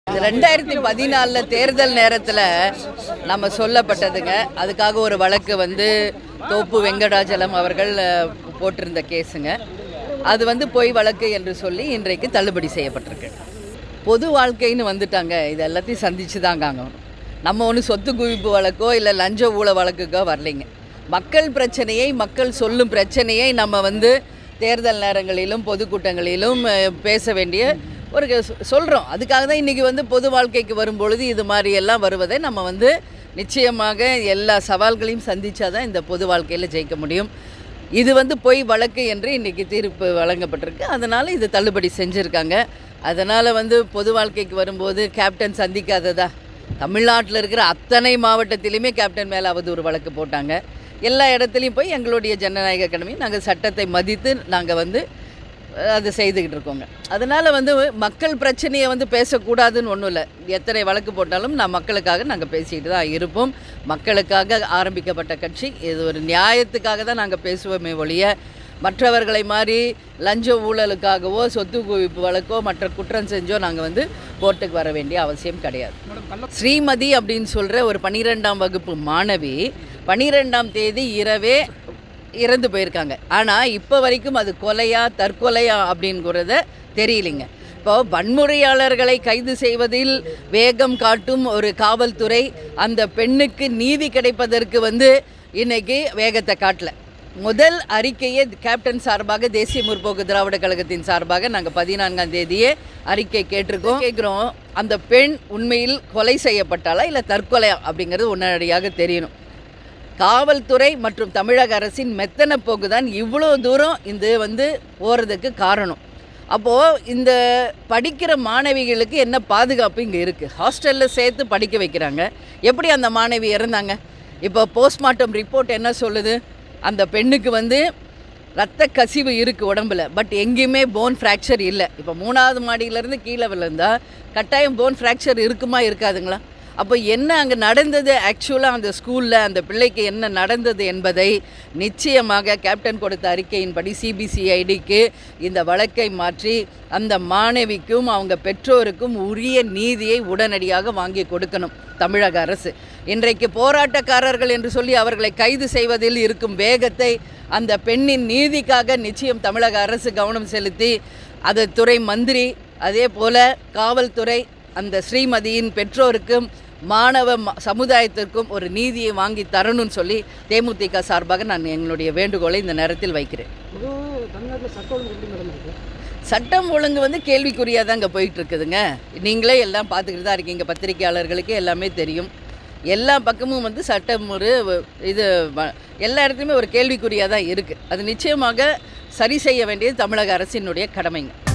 ரெண்டாயிரத்தி பதினாலில் தேர்தல் நேரத்தில் நம்ம சொல்லப்பட்டதுங்க அதுக்காக ஒரு வழக்கு வந்து தோப்பு வெங்கடாச்சலம் அவர்கள் அஹ், போட்டிருந்த கேஸுங்க அது வந்து பொய் வழக்கு என்று சொல்லி இன்றைக்கு தள்ளுபடி செய்யப்பட்டிருக்கு பொது வாழ்க்கைன்னு வந்துட்டாங்க இது எல்லாத்தையும் சந்திச்சு தாங்க ஆகணும் நம்ம ஒன்று சொத்து குவிப்பு வழக்கோ இல்லை லஞ்ச ஊழ வழக்குக்கோ வரலைங்க மக்கள் பிரச்சனையை மக்கள் சொல்லும் பிரச்சனையை நம்ம வந்து தேர்தல் நேரங்களிலும் பொதுக்கூட்டங்களிலும் அஹ், பேச வேண்டிய ஒரு சொல்கிறோம் அதுக்காக தான் இன்றைக்கி வந்து பொது வாழ்க்கைக்கு வரும்பொழுது இது மாதிரி எல்லாம் வருவதை நம்ம வந்து நிச்சயமாக எல்லா சவால்களையும் சந்திச்சா தான் இந்த பொது வாழ்க்கையில் ஜெயிக்க முடியும் இது வந்து பொய் வழக்கு என்று இன்றைக்கி தீர்ப்பு வழங்கப்பட்டிருக்கு அதனால் இது தள்ளுபடி செஞ்சுருக்காங்க அதனால் வந்து பொது வாழ்க்கைக்கு வரும்போது கேப்டன் சந்திக்காததா தமிழ்நாட்டில் இருக்கிற அத்தனை மாவட்டத்திலையுமே கேப்டன் மேலே அவதூறு வழக்கு போட்டாங்க எல்லா இடத்துலையும் போய் எங்களுடைய ஜனநாயக அகாடமி நாங்கள் சட்டத்தை மதித்து நாங்கள் வந்து அஹ், அது செய்துக்கிட்டு இருக்கோங்க அதனால் வந்து மக்கள் பிரச்சனையை வந்து பேசக்கூடாதுன்னு ஒன்றும் இல்லை எத்தனை வழக்கு போட்டாலும் நான் மக்களுக்காக நாங்கள் பேசிக்கிட்டு தான் இருப்போம் மக்களுக்காக ஆரம்பிக்கப்பட்ட கட்சி இது ஒரு நியாயத்துக்காக தான் நாங்கள் பேசுவோமே ஒழிய மற்றவர்களை மாதிரி லஞ்ச ஊழலுக்காகவோ சொத்து குவிப்பு வழக்கோ மற்ற குற்றம் செஞ்சோ நாங்கள் வந்து கோர்ட்டுக்கு வர வேண்டிய அவசியம் கிடையாது ஸ்ரீமதி அப்படின்னு சொல்கிற ஒரு பன்னிரெண்டாம் வகுப்பு மாணவி பன்னிரெண்டாம் தேதி இரவே இறந்து போயிருக்காங்க ஆனால் இப்போ வரைக்கும் அது கொலையா தற்கொலையா அப்படிங்கிறத தெரியலைங்க இப்போ வன்முறையாளர்களை கைது செய்வதில் வேகம் காட்டும் ஒரு காவல்துறை அந்த பெண்ணுக்கு நீதி கிடைப்பதற்கு வந்து இன்னைக்கு வேகத்தை காட்டல முதல் அறிக்கையை கேப்டன் சார்பாக தேசிய முற்போக்கு திராவிட கழகத்தின் சார்பாக நாங்கள் பதினான்காம் தேதியே அறிக்கை கேட்டிருக்கோம் கேட்குறோம் அந்த பெண் உண்மையில் கொலை செய்யப்பட்டாளா இல்லை தற்கொலையா அப்படிங்கிறது உடனடியாக தெரியணும் காவல்துறை மற்றும் தமிழக அரசின் மெத்தன போக்கு தான் இவ்வளோ தூரம் இது வந்து போகிறதுக்கு காரணம் அப்போது இந்த படிக்கிற மாணவிகளுக்கு என்ன பாதுகாப்பு இங்கே இருக்குது ஹாஸ்டலில் சேர்த்து படிக்க வைக்கிறாங்க எப்படி அந்த மாணவி இறந்தாங்க இப்போ போஸ்ட்மார்ட்டம் ரிப்போர்ட் என்ன சொல்லுது அந்த பெண்ணுக்கு வந்து ரத்த கசிவு இருக்குது உடம்புல பட் எங்கேயுமே போன் ஃப்ராக்சர் இல்லை இப்போ மூணாவது மாடியிலேருந்து கீழே விழுந்தா கட்டாயம் போன் ஃப்ராக்சர் இருக்குமா இருக்காதுங்களா அப்போ என்ன அங்கே நடந்தது ஆக்சுவலாக அந்த ஸ்கூலில் அந்த பிள்ளைக்கு என்ன நடந்தது என்பதை நிச்சயமாக கேப்டன் கொடுத்த அறிக்கையின்படி சிபிசிஐடிக்கு இந்த வழக்கை மாற்றி அந்த மாணவிக்கும் அவங்க பெற்றோருக்கும் உரிய நீதியை உடனடியாக வாங்கி கொடுக்கணும் தமிழக அரசு இன்றைக்கு போராட்டக்காரர்கள் என்று சொல்லி அவர்களை கைது செய்வதில் இருக்கும் வேகத்தை அந்த பெண்ணின் நீதிக்காக நிச்சயம் தமிழக அரசு கவனம் செலுத்தி அது துறை மந்திரி அதே போல காவல்துறை அந்த ஸ்ரீமதியின் பெற்றோருக்கும் மாணவ ம- சமுதாயத்திற்கும் ஒரு நீதியை வாங்கி தரணும்னு சொல்லி தேமுதிக சார்பாக நான் எங்களுடைய வேண்டுகோளை இந்த நேரத்தில் வைக்கிறேன் பொதுவாக தமிழ்நாட்டில் சட்ட ஒழுங்கு எப்படி நடந்திருக்கு சட்டம் ஒழுங்கு வந்து கேள்விக்குறியாக தான் இங்கே போயிட்டு இருக்குதுங்க நீங்களே எல்லாம் பார்த்துக்கிட்டு தான் இருக்கீங்க பத்திரிகையாளர்களுக்கு எல்லாமே தெரியும் எல்லா பக்கமும் வந்து சட்டம் ஒரு வ- இது வ- எல்லா இடத்துலையுமே ஒரு கேள்விக்குறியாக தான் இருக்குது அது நிச்சயமாக சரி செய்ய வேண்டியது தமிழக அரசினுடைய கடமைங்க